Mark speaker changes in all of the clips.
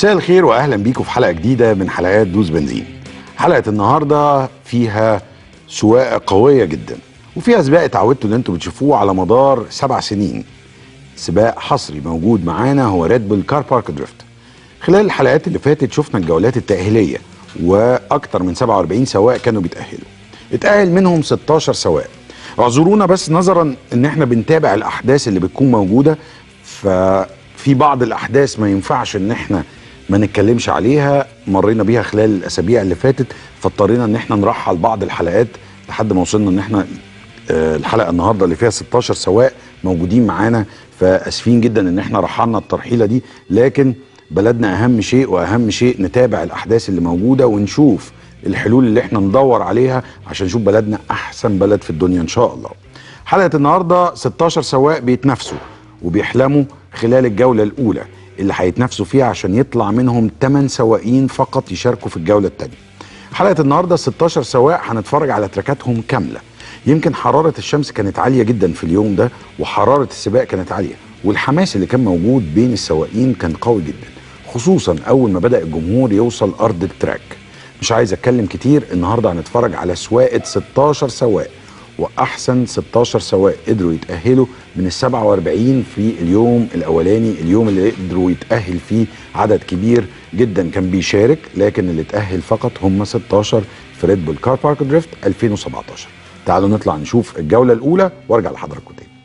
Speaker 1: مساء الخير واهلا بيكم في حلقه جديده من حلقات دوس بنزين حلقه النهارده فيها سواقه قويه جدا وفيها سباق اتعودتوا ان انتوا بتشوفوه على مدار سبع سنين سباق حصري موجود معانا هو ريد بول كار بارك دريفت خلال الحلقات اللي فاتت شفنا الجولات التأهيلية وأكتر من 47 سواق كانوا بيتأهلوا اتأهل منهم 16 سواق اعذرونا بس نظرا ان احنا بنتابع الاحداث اللي بتكون موجوده ففي بعض الاحداث ما ينفعش ان احنا ما نتكلمش عليها مرينا بيها خلال الاسابيع اللي فاتت فاضطرينا ان احنا نرحل بعض الحلقات لحد ما وصلنا ان احنا آه، الحلقه النهارده اللي فيها 16 سواق موجودين معانا فاسفين جدا ان احنا رحلنا الترحيله دي لكن بلدنا اهم شيء واهم شيء نتابع الاحداث اللي موجوده ونشوف الحلول اللي احنا ندور عليها عشان نشوف بلدنا احسن بلد في الدنيا ان شاء الله حلقه النهارده 16 سواق بيتنافسوا وبيحلموا خلال الجوله الاولى اللي هيتنافسوا فيها عشان يطلع منهم 8 سواقين فقط يشاركوا في الجوله الثانيه حلقه النهارده 16 سواق هنتفرج على تراكاتهم كامله يمكن حراره الشمس كانت عاليه جدا في اليوم ده وحراره السباق كانت عاليه والحماس اللي كان موجود بين السواقين كان قوي جدا خصوصا اول ما بدا الجمهور يوصل ارض التراك مش عايز اتكلم كتير النهارده هنتفرج على سواقه 16 سواق واحسن 16 سواق قدروا يتاهلوا من ال 47 في اليوم الاولاني اليوم اللي قدروا يتاهل فيه عدد كبير جدا كان بيشارك لكن اللي اتاهل فقط هم 16 في ريد بول كار بارك دريفت 2017 تعالوا نطلع نشوف الجوله الاولى وارجع لحضراتكم تاني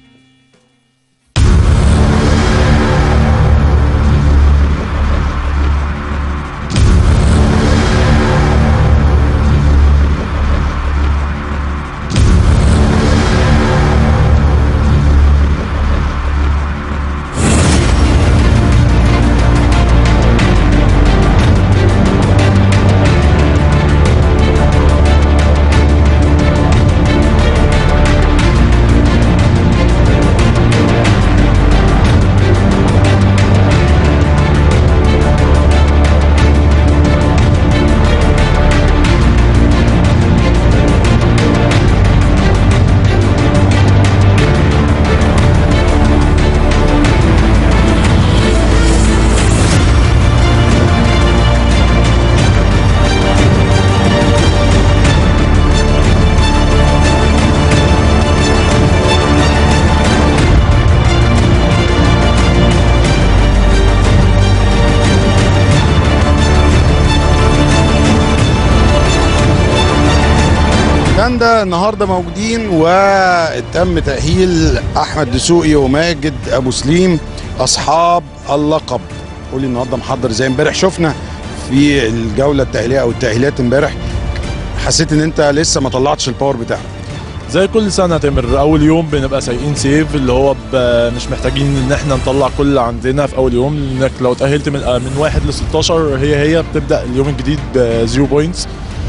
Speaker 1: كندا النهارده موجودين وتم تأهيل أحمد دسوقي وماجد أبو سليم أصحاب اللقب قولي النهارده محضر زي امبارح شفنا في الجولة التأهيلية أو التأهيلات امبارح حسيت إن أنت لسه ما طلعتش الباور بتاعك
Speaker 2: زي كل سنه تامر اول يوم بنبقى سايقين سيف اللي هو ب- مش محتاجين ان احنا نطلع كل اللي عندنا في اول يوم لانك لو اتاهلت من من واحد ل 16 هي هي بتبدا اليوم الجديد بزيرو بوينتس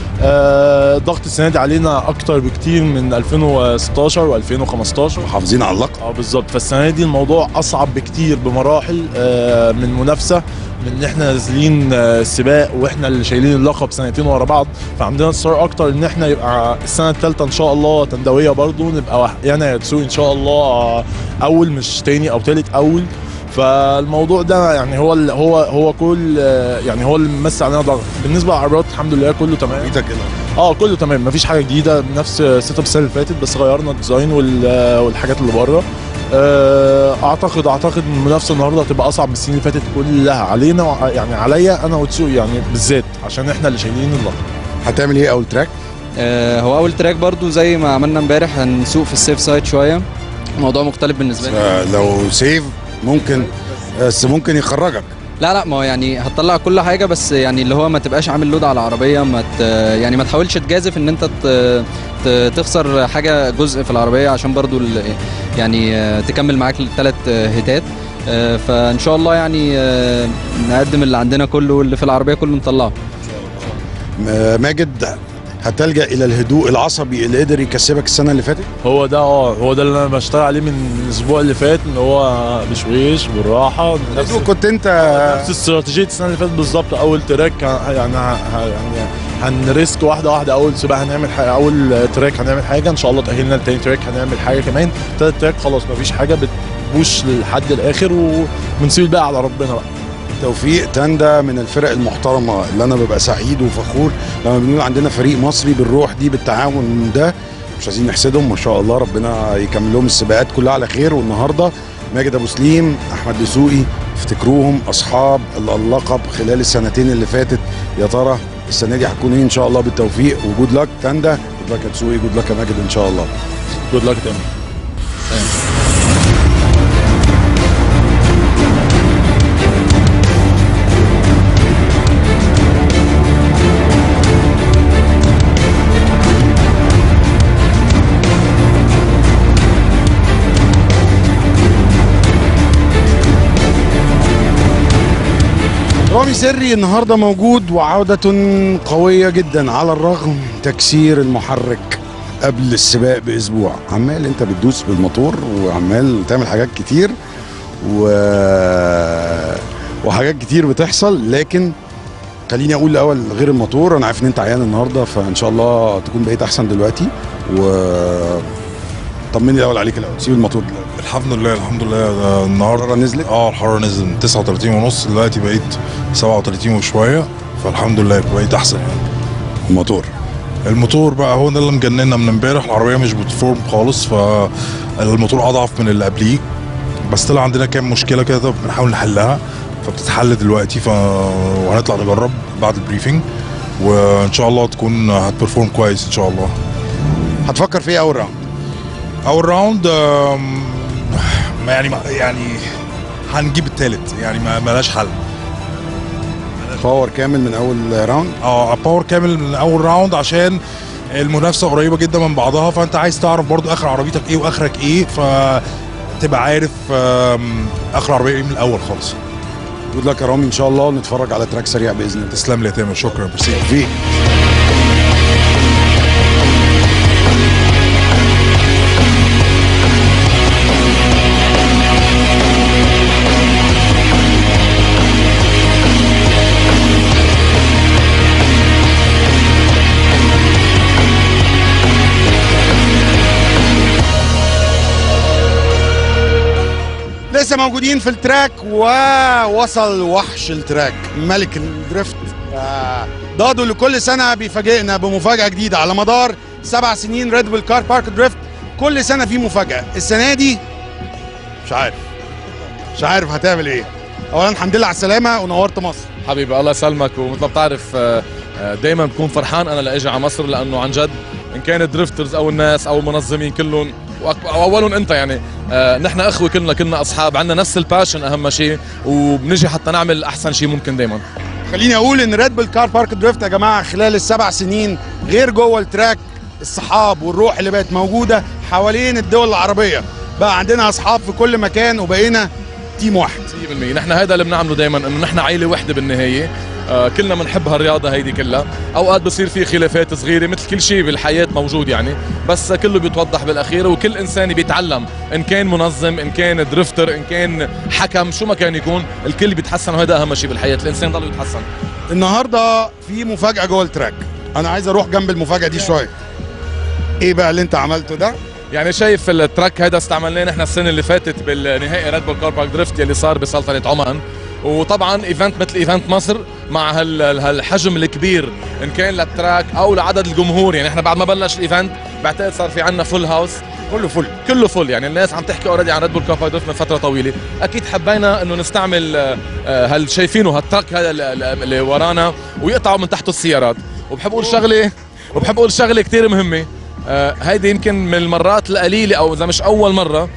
Speaker 2: ضغط السنه دي علينا اكتر بكتير من 2016 و2015
Speaker 1: محافظين على اللقب
Speaker 2: اه بالظبط فالسنه دي الموضوع اصعب بكتير بمراحل آه، من منافسه من ان احنا نازلين آه، السباق واحنا اللي شايلين اللقب سنتين ورا بعض فعندنا اصرار اكتر ان احنا يبقى السنه الثالثه ان شاء الله تندويه برضو نبقى وح- انا يا تسوق ان شاء الله آه، اول مش تاني او تالت اول فالموضوع ده يعني هو ال- هو هو كل آه، يعني هو اللي ممثل علينا ضغط بالنسبه للعربيات الحمد لله كله تمام
Speaker 1: ايدك كده
Speaker 2: اه كله تمام مفيش حاجه جديده نفس سيت اب السنه اللي فاتت بس غيرنا الديزاين وال- والحاجات اللي بره آه، اعتقد اعتقد ان المنافسه النهارده هتبقى اصعب من السنين اللي فاتت كلها علينا وع- يعني عليا انا وتسوق يعني بالذات عشان احنا اللي شايلين اللقب
Speaker 1: هتعمل إيه أول تراك؟
Speaker 3: آه، هو اول تراك برضو زي ما عملنا امبارح هنسوق في السيف سايد شويه موضوع مختلف بالنسبه لي
Speaker 1: لو سيف ممكن بس ممكن يخرجك
Speaker 3: لا لا ما هو يعني هتطلع كل حاجه بس يعني اللي هو ما تبقاش عامل لود على العربيه ما ت... يعني ما تحاولش تجازف ان انت ت... ت... تخسر حاجه جزء في العربيه عشان برضو ال... يعني آه، تكمل معاك الثلاث هيتات آه، فان شاء الله يعني آه، نقدم اللي عندنا كله واللي في العربيه كله نطلعه
Speaker 1: م- ماجد هتلجأ إلى الهدوء العصبي اللي قدر يكسبك السنة اللي فاتت؟
Speaker 2: هو ده اه هو ده اللي انا بشتغل عليه من الاسبوع اللي فات ان هو بشويش بالراحه نفس
Speaker 1: هدوء كنت أنت
Speaker 2: نفس استراتيجيه السنه اللي فاتت بالظبط اول تراك ه- يعني ه- ه- يعني هنريسك واحده واحده اول سباق هنعمل حاجه اول تراك هنعمل حاجه ان شاء الله تاهلنا لتاني تراك هنعمل حاجه كمان تالت تراك خلاص مفيش حاجه بتبوش لحد الاخر وبنسيب الباقي على ربنا بقى
Speaker 1: توفيق تاندا من الفرق المحترمه اللي انا ببقى سعيد وفخور لما بنقول عندنا فريق مصري بالروح دي بالتعاون ده مش عايزين نحسدهم ما شاء الله ربنا يكمل لهم السباقات كلها على خير والنهارده ماجد ابو سليم احمد دسوقي افتكروهم اصحاب اللقب خلال السنتين اللي فاتت يا ترى السنه دي هتكون ايه ان شاء الله بالتوفيق وجود لك تاندا جود لك يا دسوقي جود لك يا ماجد ان شاء الله
Speaker 2: جود لك تاني
Speaker 1: رامي سري النهارده موجود وعودة قوية جدا على الرغم تكسير المحرك قبل السباق باسبوع عمال انت بتدوس بالموتور وعمال تعمل حاجات كتير و... وحاجات كتير بتحصل لكن خليني اقول الاول غير الموتور انا عارف ان انت عيان النهارده فان شاء الله تكون بقيت احسن دلوقتي و طمني الاول عليك الاول سيب الموتور دلوقتي
Speaker 4: الحمد لله الحمد لله ده النهارده
Speaker 1: الحرارة نزلت؟
Speaker 4: اه الحراره نزلت من 39 ونص دلوقتي بقيت 37 وشويه فالحمد لله بقيت احسن يعني
Speaker 1: الموتور
Speaker 4: الموتور بقى هو ده اللي مجننا من امبارح العربيه مش بتفورم خالص فالموتور اضعف من اللي قبليه بس طلع عندنا كام مشكله كده بنحاول نحلها فبتتحل دلوقتي ف وهنطلع نجرب بعد البريفنج وان شاء الله تكون هتبرفورم كويس ان شاء الله
Speaker 1: هتفكر في ايه اول راوند
Speaker 4: اول راوند آم، ما يعني ما يعني هنجيب التالت يعني ما ملاش حل
Speaker 1: باور كامل من اول راوند
Speaker 4: اه باور كامل من اول راوند عشان المنافسه قريبه جدا من بعضها فانت عايز تعرف برضو اخر عربيتك ايه واخرك ايه فتبقى عارف آم، اخر عربيه ايه من الاول خالص
Speaker 1: جود لك يا رامي ان شاء الله ونتفرج على تراك سريع باذن الله
Speaker 4: تسلم لي يا تامر شكرا ميرسي
Speaker 1: في لسه موجودين في التراك ووصل وحش التراك ملك الدريفت آه، ضادو اللي كل سنه بيفاجئنا بمفاجاه جديده على مدار سبع سنين ريد بول كار بارك دريفت كل سنه في مفاجاه السنه دي مش عارف مش عارف هتعمل ايه اولا الحمد لله على السلامه ونورت مصر
Speaker 5: حبيبي الله يسلمك ومثل ما بتعرف دائما بكون فرحان انا لاجي على مصر لانه عن جد ان كان الدريفترز او الناس او المنظمين كلهم وأك- واولهم انت يعني آه، نحن اخوه كلنا كلنا اصحاب عندنا نفس الباشن اهم شيء وبنجي حتى نعمل احسن شيء ممكن دايما
Speaker 1: خليني اقول ان ريد بول كار بارك دريفت يا جماعه خلال السبع سنين غير جوه التراك الصحاب والروح اللي بقت موجوده حوالين الدول العربيه بقى عندنا اصحاب في كل مكان وبقينا تيم واحد
Speaker 5: 100% نحن هذا اللي بنعمله دائما انه نحن عائله وحده بالنهايه آه كلنا بنحب هالرياضه هيدي كلها اوقات بصير في خلافات صغيره مثل كل شيء بالحياه موجود يعني بس كله بيتوضح بالاخير وكل انسان بيتعلم ان كان منظم ان كان درفتر ان كان حكم شو ما كان يكون الكل بيتحسن وهذا اهم شيء بالحياه الانسان ضل يتحسن
Speaker 1: النهارده في مفاجاه جوه التراك انا عايز اروح جنب المفاجاه دي شويه ايه بقى اللي انت عملته ده
Speaker 5: يعني شايف التراك هذا استعملناه نحن السنه اللي فاتت بالنهائي ريد بول كار بارك دريفت يلي صار بسلطنه عمان وطبعا ايفنت مثل ايفنت مصر مع هال- هالحجم الكبير ان كان للتراك او لعدد الجمهور يعني احنا بعد ما بلش الايفنت بعتقد صار في عندنا فول هاوس
Speaker 1: كله فل
Speaker 5: كله فل يعني الناس عم تحكي اوريدي عن ريد بول كار بارك دريفت من فتره طويله اكيد حبينا انه نستعمل آه، آه، هال شايفينه هالتراك هذا اللي- اللي ورانا ويقطعوا من تحته السيارات وبحب اقول شغله وبحب اقول شغله كثير مهمه آه، هيدي يمكن من المرات القليله او اذا مش اول مره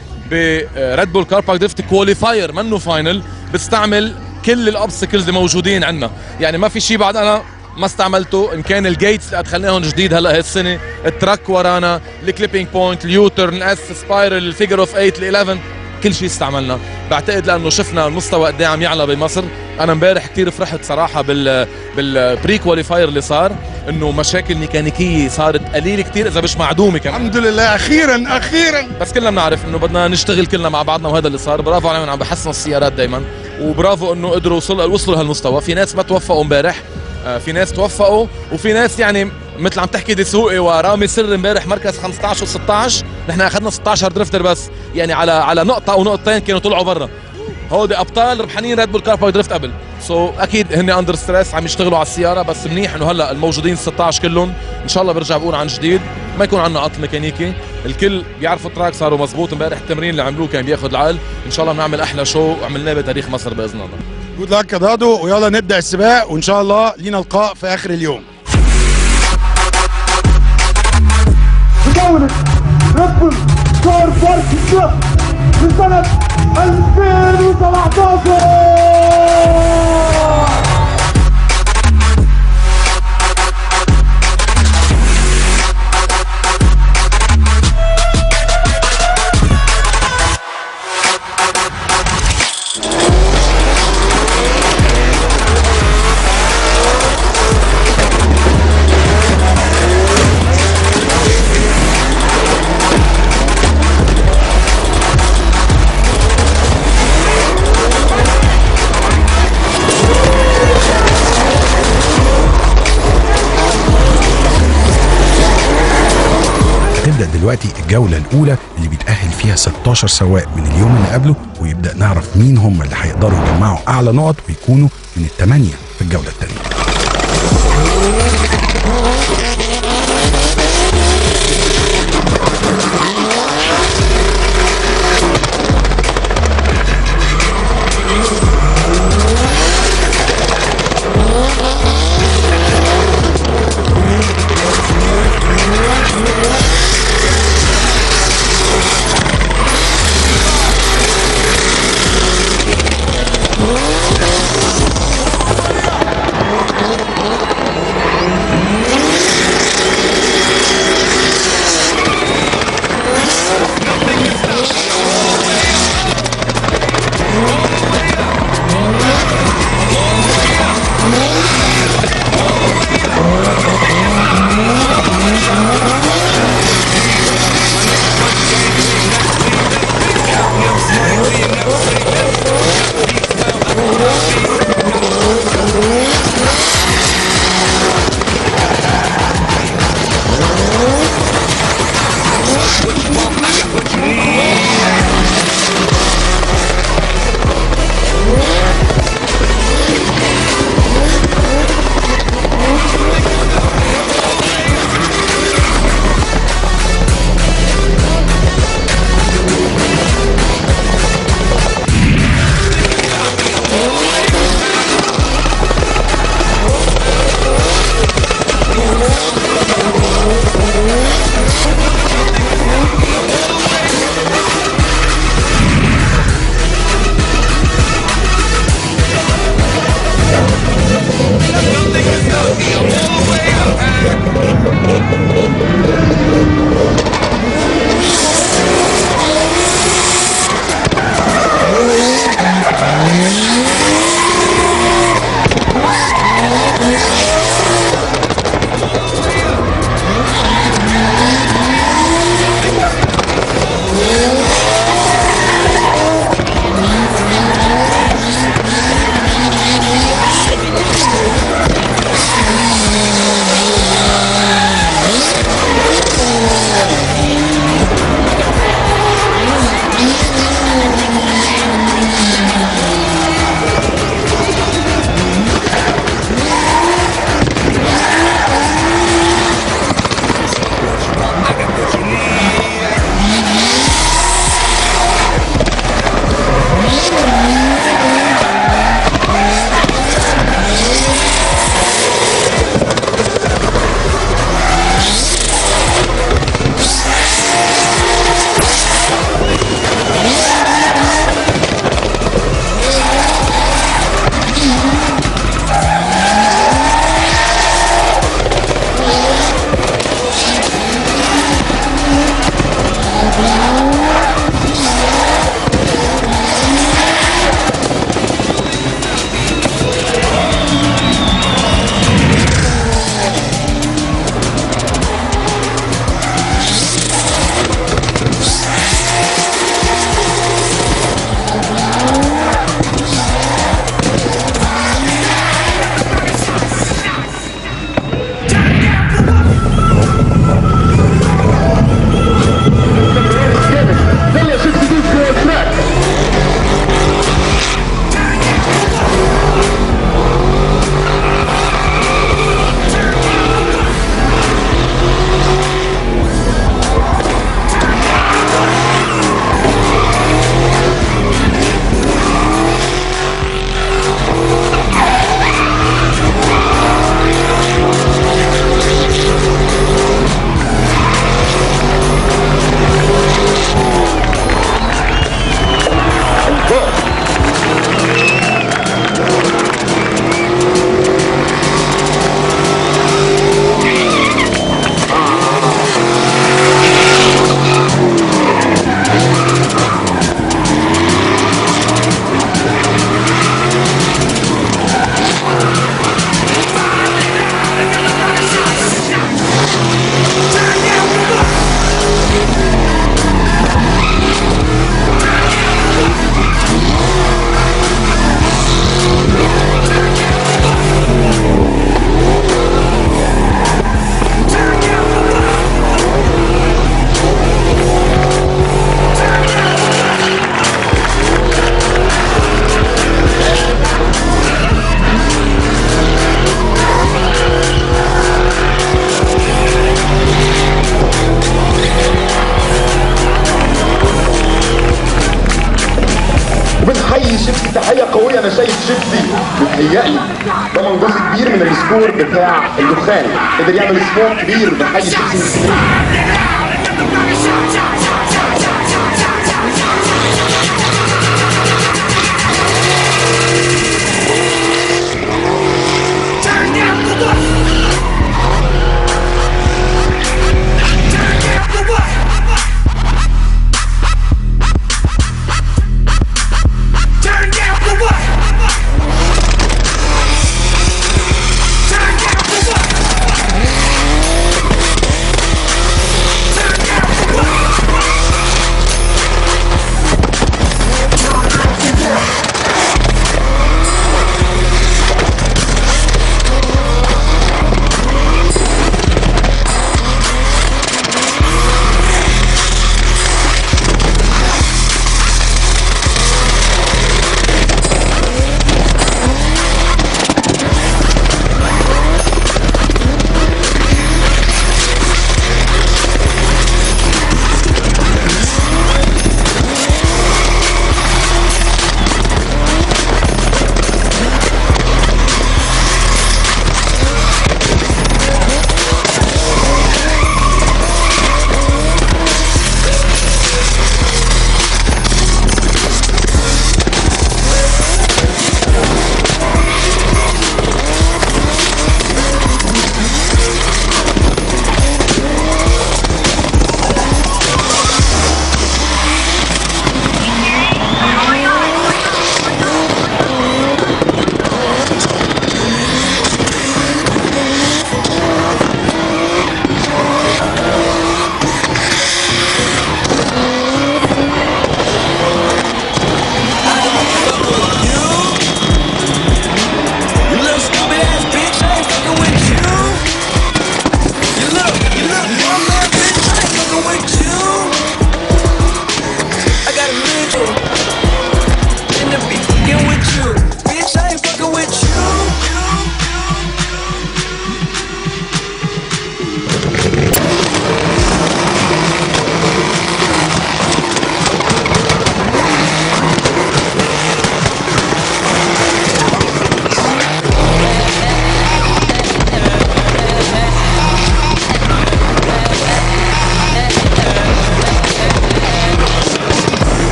Speaker 5: بريد بول كار بارك دريفت كواليفاير منه فاينل بتستعمل كل الاوبستكلز اللي موجودين عندنا يعني ما في شيء بعد انا ما استعملته ان كان الجيتس اللي ادخلناهم جديد هلا هالسنه التراك ورانا الكليبينج بوينت اليوترن الاس سبايرل الفيجر اوف 8 ال 11 كل شيء استعملنا بعتقد لانه شفنا المستوى قد إيه عم يعلى بمصر انا امبارح كثير فرحت صراحه بال بالبري كواليفاير اللي صار انه مشاكل ميكانيكيه صارت قليله كثير اذا مش معدومه كمان
Speaker 1: الحمد لله اخيرا اخيرا
Speaker 5: بس كلنا بنعرف انه بدنا نشتغل كلنا مع بعضنا وهذا اللي صار برافو عليهم عم بحسنوا السيارات دائما وبرافو انه قدروا وصلوا وصلوا لهالمستوى في ناس ما توفقوا امبارح آه، في ناس توفقوا وفي ناس يعني مثل عم تحكي دسوقي ورامي سر امبارح مركز 15 و16 نحن اخذنا 16 درفتر بس يعني على على نقطه او نقطتين كانوا طلعوا برا هودي ابطال ربحانين ريد بول كار بارك دريفت قبل سو so, اكيد هن اندر ستريس عم يشتغلوا على السياره بس منيح انه هلا الموجودين 16 كلهم ان شاء الله برجع بقول عن جديد ما يكون عندنا عطل ميكانيكي الكل بيعرفوا التراك صاروا مزبوط امبارح التمرين اللي عملوه كان بياخذ العقل ان شاء الله بنعمل احلى شو عملناه بتاريخ مصر باذن الله
Speaker 6: جود لك يا دادو ويلا نبدا السباق وان شاء الله لينا لقاء في اخر اليوم
Speaker 7: جولة ريد بول ستار بارك كلوب في سنة 2017
Speaker 8: هتبدأ دلوقتي الجولة الأولى اللي بيتأهل فيها 16 سواق من اليوم اللي قبله ويبدأ نعرف مين هم اللي هيقدروا يجمعوا أعلى نقط ويكونوا من الثمانية في الجولة الثانية
Speaker 9: شيبسي متهيألي ضمن جزء كبير من السكور بتاع الدخان قدر يعمل سموك كبير بحي شيبسي من اسكندريه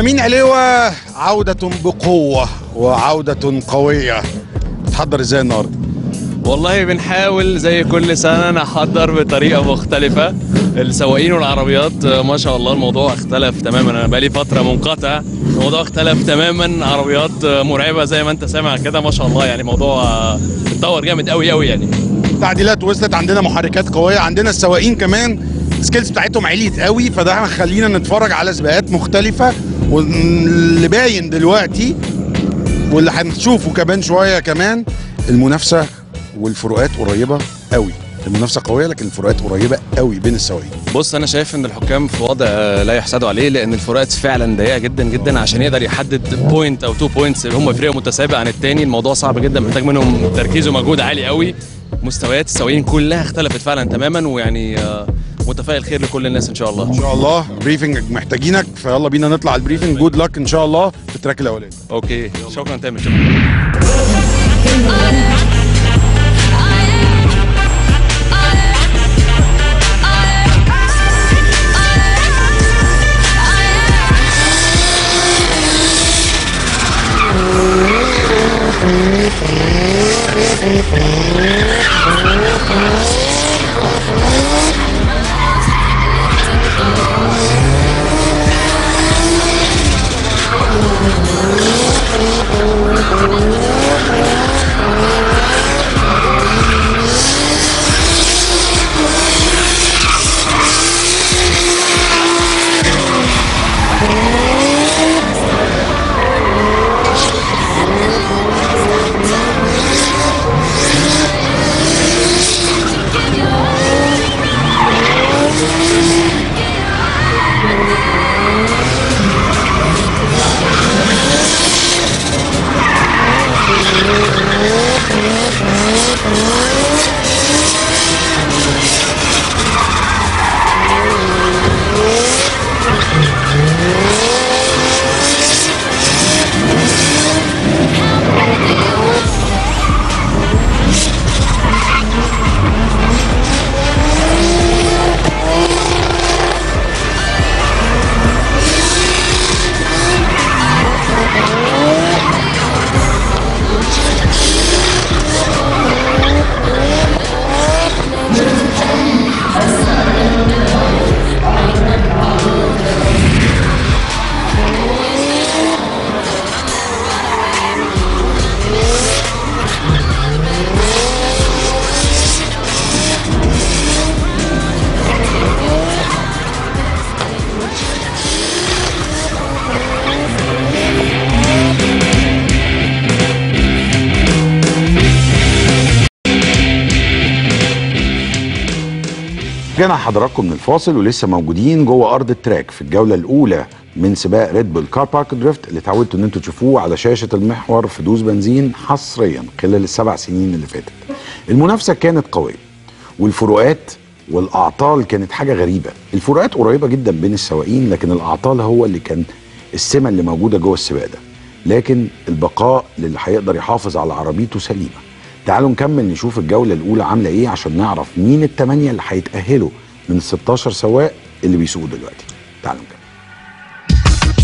Speaker 6: امين عليوه عوده بقوه وعوده قويه تحضر ازاي النهارده
Speaker 10: والله بنحاول زي كل سنة نحضر بطريقة مختلفة السواقين والعربيات آه، ما شاء الله الموضوع اختلف تماما انا بقالي فترة منقطع الموضوع اختلف تماما عربيات آه، مرعبة زي ما انت سامع كده ما شاء الله يعني الموضوع آه، اتطور جامد قوي قوي يعني
Speaker 6: تعديلات وصلت عندنا محركات قويه عندنا السواقين كمان السكيلز بتاعتهم عليت قوي فده هيخلينا نتفرج على سباقات مختلفه واللي باين دلوقتي واللي هنشوفه كمان شويه كمان المنافسه والفروقات قريبه قوي المنافسه قويه لكن الفروقات قريبه قوي بين السواقين
Speaker 10: بص انا شايف ان الحكام في وضع آه، لا يحسدوا عليه لان الفروقات فعلا ضيقه جدا جدا عشان يقدر يحدد بوينت او تو بوينتس اللي هم يفرقوا متسابق عن التاني الموضوع صعب جدا محتاج منهم تركيز ومجهود عالي قوي مستويات السواقين كلها اختلفت فعلا تماما ويعني آه، متفائل خير لكل الناس ان شاء الله
Speaker 6: ان شاء الله بريفنج محتاجينك فيلا بينا نطلع البريفنج جود لك ان شاء الله في التراك الاولاني
Speaker 10: اوكي شكرا تامر شكرا
Speaker 1: رجعنا حضراتكم من الفاصل ولسه موجودين جوه ارض التراك في الجوله الاولى من سباق ريد بول كار بارك دريفت اللي اتعودتوا ان انتوا تشوفوه على شاشه المحور في دوس بنزين حصريا خلال السبع سنين اللي فاتت. المنافسه كانت قويه والفروقات والاعطال كانت حاجه غريبه، الفروقات قريبه جدا بين السواقين لكن الاعطال هو اللي كان السمه اللي موجوده جوه السباق ده. لكن البقاء للي هيقدر يحافظ على عربيته سليمه. تعالوا نكمل نشوف الجولة الأولى عاملة إيه عشان نعرف مين التمانية اللي هيتأهلوا من ال 16 سواق اللي بيسوقوا دلوقتي. تعالوا نكمل.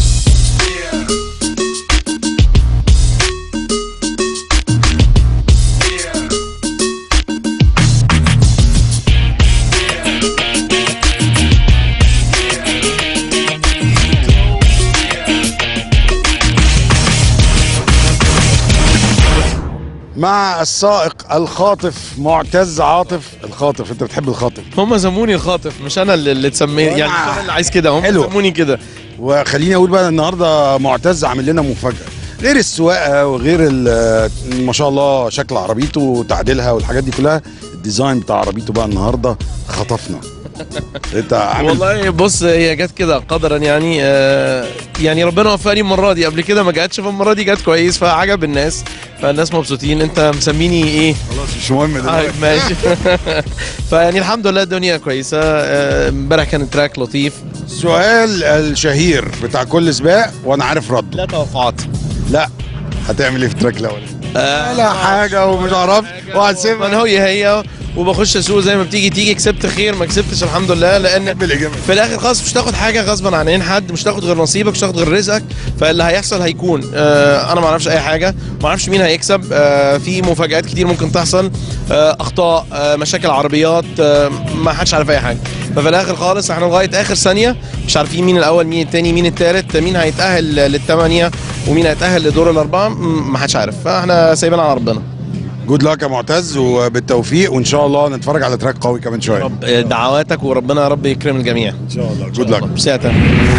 Speaker 6: مع السائق الخاطف معتز عاطف الخاطف انت بتحب الخاطف
Speaker 5: هم سموني الخاطف مش انا اللي, اللي تسميه يعني مش انا اللي عايز كده هم
Speaker 6: حلو.
Speaker 5: سموني كده
Speaker 6: وخليني اقول بقى النهارده معتز عامل لنا مفاجاه غير السواقه وغير ال- ما شاء الله شكل عربيته وتعديلها والحاجات دي كلها الديزاين بتاع عربيته بقى النهارده خطفنا انت عامل
Speaker 5: والله بص هي جت كده قدرا يعني آه يعني ربنا وفقني المره دي قبل كده ما جاتش فالمره دي جت كويس فعجب الناس فالناس مبسوطين انت مسميني ايه
Speaker 6: خلاص مش مهم
Speaker 5: آه
Speaker 6: دلوقتي
Speaker 5: ماشي فيعني الحمد لله الدنيا كويسه آه، امبارح كان تراك لطيف
Speaker 6: السؤال الشهير بتاع كل سباق وانا عارف رده
Speaker 5: لا توقعات
Speaker 6: لا هتعمل ايه في التراك الاولاني
Speaker 5: آه
Speaker 6: لا حاجه ومش عارف وهتسيبها
Speaker 5: من هي هي
Speaker 11: وبخش اسوق زي ما بتيجي تيجي كسبت خير ما كسبتش الحمد لله لان في الاخر خلاص مش تاخد حاجه غصبا عن عين حد مش تاخد غير نصيبك مش تاخد غير رزقك فاللي هيحصل هيكون آه انا ما اعرفش اي حاجه ما اعرفش مين هيكسب آه في مفاجات كتير ممكن تحصل آه اخطاء آه مشاكل عربيات آه ما حدش عارف اي حاجه ففي الاخر خالص احنا لغايه اخر ثانيه مش عارفين مين الاول مين الثاني مين الثالث مين هيتاهل للثمانيه ومين هيتاهل لدور الاربعه م- ما حدش عارف فاحنا سايبين على ربنا
Speaker 6: جود لك يا معتز وبالتوفيق وان شاء الله نتفرج على تراك قوي كمان شويه
Speaker 11: دعواتك وربنا يا رب يكرم الجميع ان
Speaker 6: شاء الله جود لك
Speaker 11: بساتة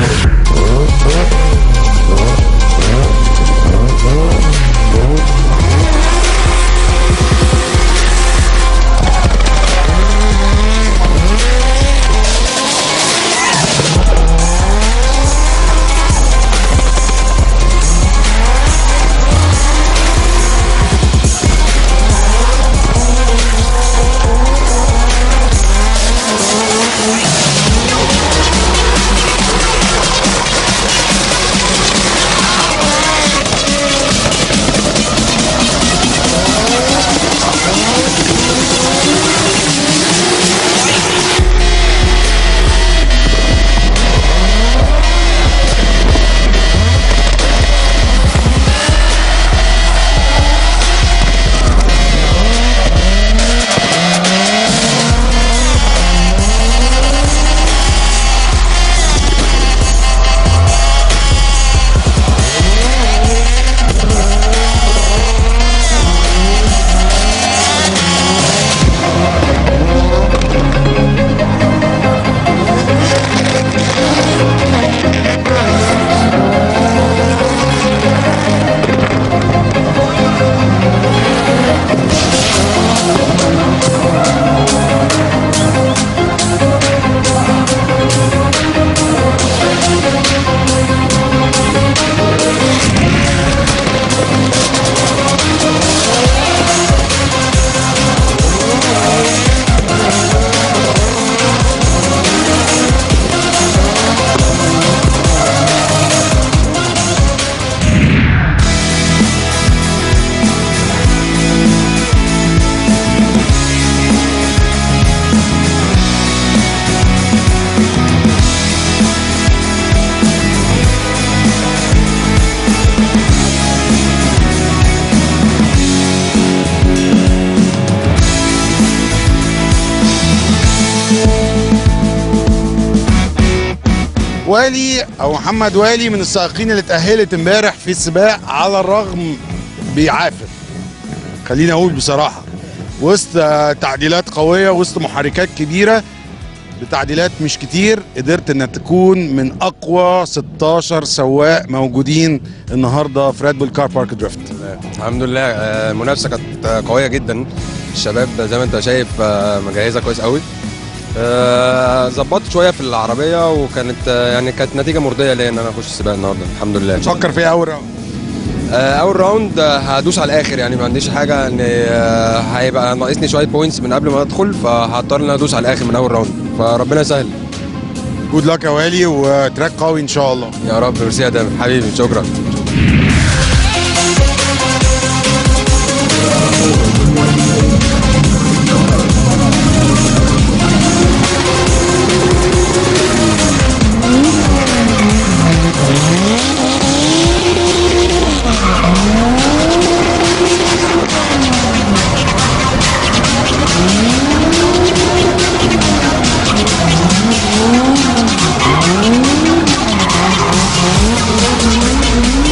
Speaker 6: والي او محمد والي من السائقين اللي اتأهلت امبارح في السباق على الرغم بيعافر خليني اقول بصراحة وسط آه، تعديلات قوية وسط محركات كبيرة بتعديلات مش كتير قدرت انك تكون من اقوى 16 سواق موجودين النهارده في ريد بول كار بارك دريفت
Speaker 12: الحمد لله آه، المنافسه كانت آه، قويه جدا الشباب زي ما انت شايف آه، مجهزه كويس قوي آه، ظبطت شويه في العربيه وكانت آه، يعني كانت نتيجه مرضيه ليا ان انا اخش السباق النهارده الحمد لله
Speaker 6: تفكر فيها اول راوند
Speaker 12: آه، اول راوند آه، هدوس على الاخر يعني ما عنديش حاجه ان آه، هيبقى ناقصني شويه بوينتس من قبل ما ادخل فهضطر ان انا ادوس على الاخر من اول راوند فربنا يسهل
Speaker 6: جود لك يا والي وتراك قوي ان شاء الله
Speaker 12: يا رب ميرسي يا دامي حبيبي شكرا
Speaker 7: Thank you.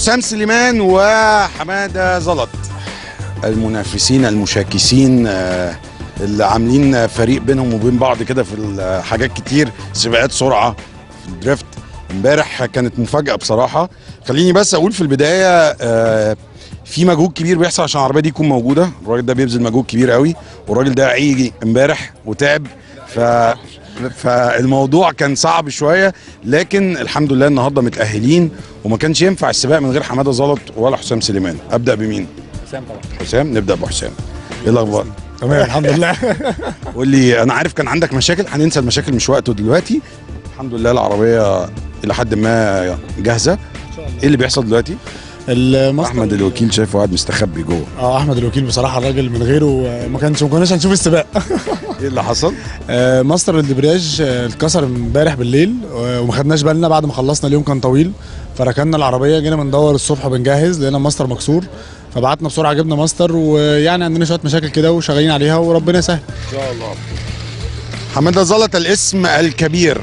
Speaker 6: حسام سليمان وحماده زلط المنافسين المشاكسين آه، اللي عاملين فريق بينهم وبين بعض كده في ال- حاجات كتير سباقات سرعه في الدريفت امبارح كانت مفاجاه بصراحه خليني بس اقول في البدايه آه، في مجهود كبير بيحصل عشان العربيه دي تكون موجوده الراجل ده بيبذل مجهود كبير قوي والراجل ده هيجي امبارح وتعب ف فالموضوع كان صعب شويه لكن الحمد لله النهارده متاهلين وما كانش ينفع السباق من غير حماده زلط ولا حسام سليمان ابدا بمين
Speaker 13: حسام طبعا
Speaker 6: حسام نبدا بحسام ايه الاخبار
Speaker 13: تمام الحمد لله
Speaker 6: قول لي انا عارف كان عندك مشاكل هننسى المشاكل مش وقته دلوقتي الحمد لله العربيه الى حد ما جاهزه ايه اللي بيحصل دلوقتي
Speaker 13: الماستر
Speaker 6: احمد الوكيل شايفه قاعد مستخبي جوه
Speaker 13: اه احمد الوكيل بصراحه الراجل من غيره آه، ما كانش ما كناش هنشوف السباق
Speaker 6: ايه اللي حصل
Speaker 13: آه ماستر الدبرياج آه، اتكسر امبارح بالليل آه، وما خدناش بالنا بعد ما خلصنا اليوم كان طويل فركنا العربيه جينا بندور الصبح بنجهز لقينا ماستر مكسور فبعتنا بسرعه جبنا ماستر ويعني عندنا شويه مشاكل كده وشغالين عليها وربنا يسهل
Speaker 6: ان شاء الله حماده زلط الاسم الكبير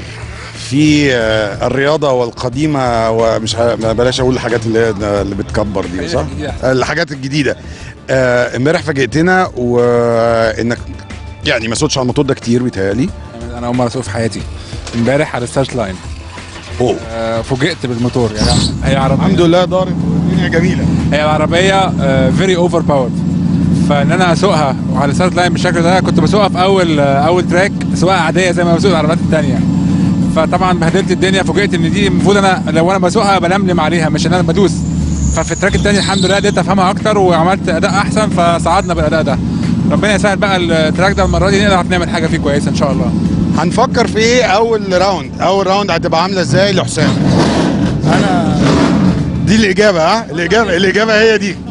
Speaker 6: في آه، الرياضه والقديمه ومش ه- ما بلاش اقول الحاجات اللي هي اللي بتكبر دي صح؟ الحاجات الجديده آه، امبارح فاجئتنا وانك يعني ما سوتش على الموتور ده كتير بيتهيألي
Speaker 14: انا اول مره اسوق في حياتي امبارح على الستارت لاين
Speaker 6: اوه
Speaker 14: آه فوجئت بالموتور يعني هي عربيه
Speaker 6: الحمد لله دارت والدنيا جميله
Speaker 14: هي العربيه فيري اوفر باورد فان انا اسوقها على الستارت لاين بالشكل ده كنت بسوقها في اول آه، اول تراك سواقه عاديه زي ما بسوق العربيات الثانيه فطبعا بهدلت الدنيا فوجئت ان دي المفروض انا لو انا بسوقها بلملم عليها مش ان انا بدوس ففي التراك الثاني الحمد لله قدرت افهمها اكتر وعملت اداء احسن فصعدنا بالاداء ده ربنا يسهل بقى التراك ده المره دي نقدر نعمل حاجه فيه كويسه ان شاء الله
Speaker 6: هنفكر في ايه اول راوند اول راوند هتبقى عامله ازاي لحسام
Speaker 13: انا
Speaker 6: دي الاجابه ها الاجابه الاجابه هي دي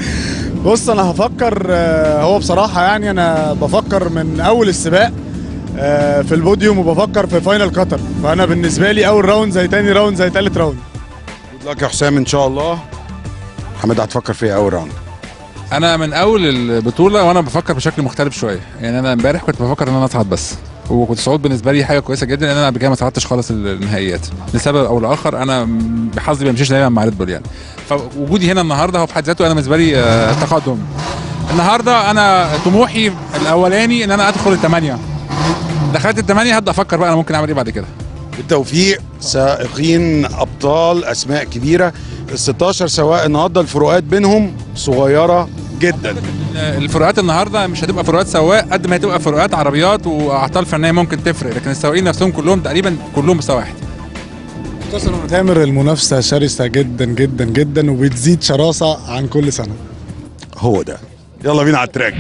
Speaker 13: بص انا هفكر آه، هو بصراحه يعني انا بفكر من اول السباق آه، في البوديوم وبفكر في فاينل قطر فانا بالنسبه لي اول راوند زي تاني راوند زي تالت راوند
Speaker 6: جود لك يا حسام ان شاء الله حماده هتفكر في ايه اول راوند
Speaker 14: انا من اول البطوله وانا بفكر بشكل مختلف شويه يعني انا امبارح كنت بفكر ان انا اصعد بس وكنت صعود بالنسبه لي حاجه كويسه جدا لان انا قبل كده ما صعدتش خالص النهائيات لسبب او لاخر انا بحظي بمشيش دايما مع ريد بول يعني فوجودي هنا النهارده هو في حد ذاته انا بالنسبه لي آه، تقدم النهارده انا طموحي الاولاني ان انا ادخل الثمانيه دخلت الثمانيه هبدا افكر بقى انا ممكن اعمل ايه بعد كده
Speaker 6: بالتوفيق سائقين ابطال اسماء كبيره ال 16 سواء النهارده الفروقات بينهم صغيره جدا
Speaker 14: الفروقات النهارده مش هتبقى فروقات سواق قد ما هتبقى فروقات عربيات واعطال فنيه ممكن تفرق لكن السواقين نفسهم كلهم تقريبا كلهم مستوى واحد
Speaker 13: قسما تامر المنافسه شرسه جدا جدا جدا وبتزيد شراسه عن كل سنه
Speaker 6: هو ده يلا بينا على التراك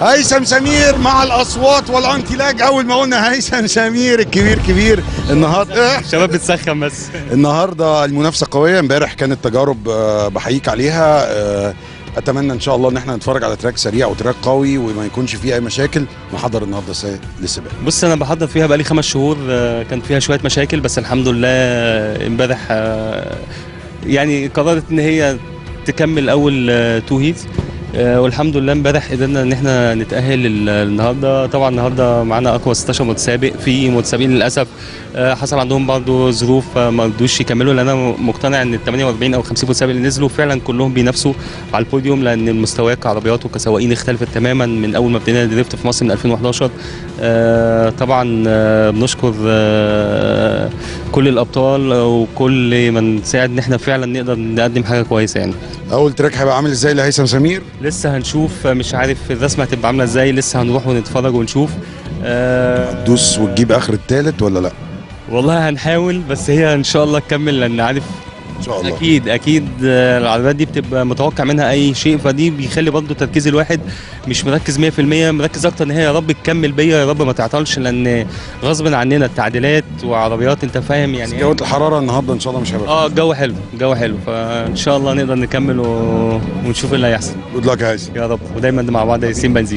Speaker 6: هيثم سمير مع الاصوات والانتلاج اول ما قلنا هيثم سمير الكبير كبير النهارده
Speaker 15: شباب بتسخن بس
Speaker 6: النهارده المنافسه قويه امبارح كانت تجارب آه، بحييك عليها آه، اتمنى ان شاء الله ان احنا نتفرج على تراك سريع وتراك قوي وما يكونش فيه اي مشاكل نحضر النهارده س- للسباق
Speaker 15: بص انا بحضر فيها بقالي خمس شهور آه، كان فيها شويه مشاكل بس الحمد لله آه، امبارح آه، يعني قررت ان هي تكمل اول آه، تو هيتس آه، والحمد لله امبارح قدرنا ان احنا نتاهل ال- النهارده طبعا النهارده معانا اقوى 16 متسابق في متسابقين للاسف آه، حصل عندهم برضه ظروف آه، ما رضوش يكملوا لان انا مقتنع ان ال 48 او 50 متسابق اللي نزلوا فعلا كلهم بينافسوا على البوديوم لان المستويات كعربيات وكسواقين اختلفت تماما من اول ما بدينا دريفت في مصر من 2011 آه، طبعا آه، بنشكر آه، كل الابطال وكل من ساعد ان احنا فعلا نقدر نقدم حاجه كويسه يعني
Speaker 6: اول تراك هيبقى عامل ازاي لهيثم سمير
Speaker 15: لسه هنشوف مش عارف الرسمه هتبقى عامله ازاي لسه هنروح ونتفرج ونشوف آه
Speaker 6: دوس وتجيب اخر التالت ولا لا
Speaker 15: والله هنحاول بس هي ان شاء الله تكمل لان عارف
Speaker 6: ان شاء الله
Speaker 15: اكيد اكيد آه، العربيات دي بتبقى متوقع منها اي شيء فدي بيخلي برضه تركيز الواحد مش مركز 100% مركز اكتر ان هي يا رب تكمل بيا يا رب ما تعطلش لان غصب عننا التعديلات وعربيات انت فاهم يعني
Speaker 6: جوة الحراره النهارده ان شاء الله مش هيبقى
Speaker 15: اه الجو حلو الجو حلو فان شاء الله نقدر نكمل و... ونشوف ايه اللي هيحصل
Speaker 6: جود لك يا هيثم
Speaker 15: يا رب ودايما مع بعض ياسين بنزين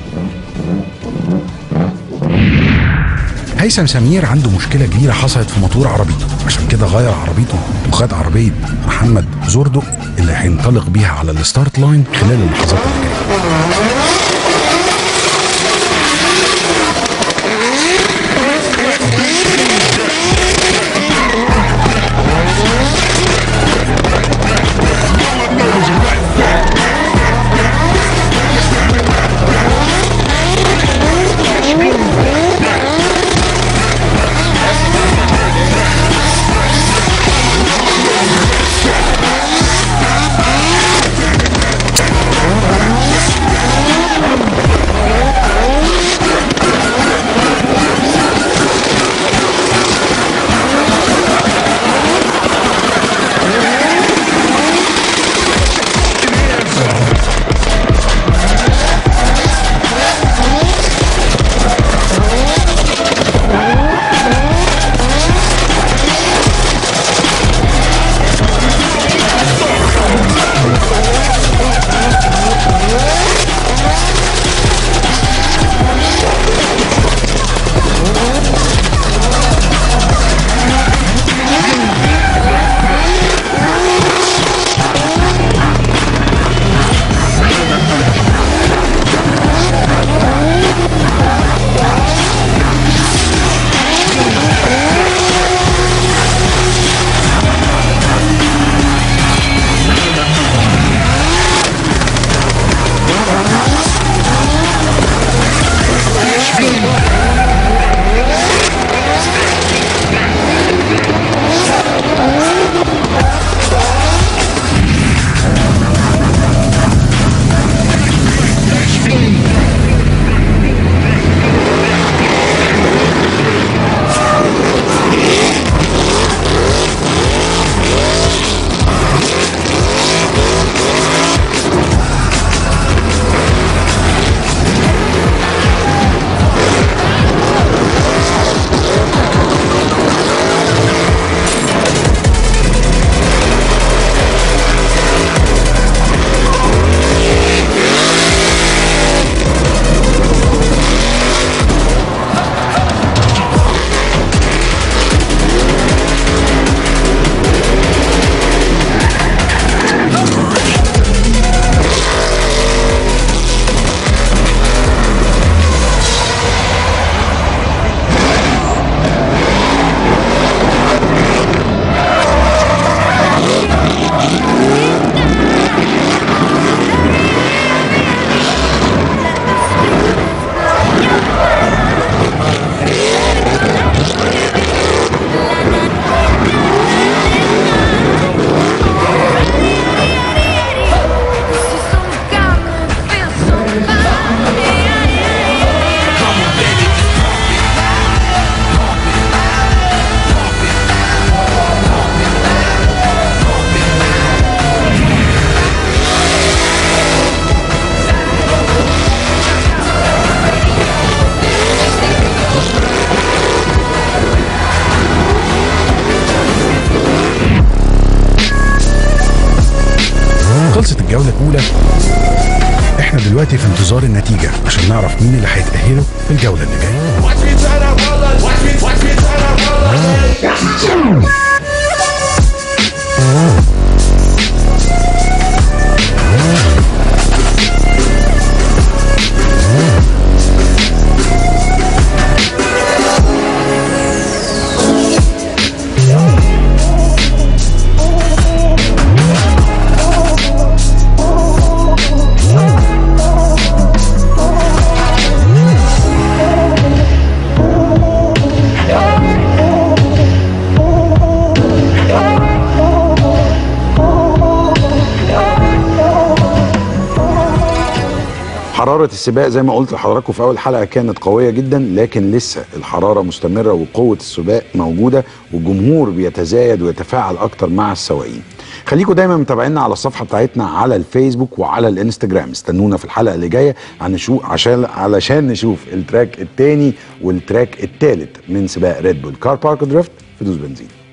Speaker 8: هيثم سمير عنده مشكلة كبيرة حصلت في موتور عربيته عشان كده غير عربيته وخد عربية محمد زوردو اللي هينطلق بيها على الستارت لاين خلال اللحظات اللي جاية
Speaker 7: Thank
Speaker 8: الجوله الاولى احنا دلوقتي في انتظار النتيجه عشان نعرف مين اللي هيتاهلوا في الجوله اللي جايه
Speaker 1: حرارة السباق زي ما قلت لحضراتكم في أول حلقة كانت قوية جدا لكن لسه الحرارة مستمرة وقوة السباق موجودة والجمهور بيتزايد ويتفاعل أكتر مع السواقين خليكم دايما متابعينا على الصفحة بتاعتنا على الفيسبوك وعلى الانستجرام استنونا في الحلقة اللي جاية هنشوف عشان علشان نشوف التراك التاني والتراك التالت من سباق ريد بول كار بارك دريفت في دوس بنزين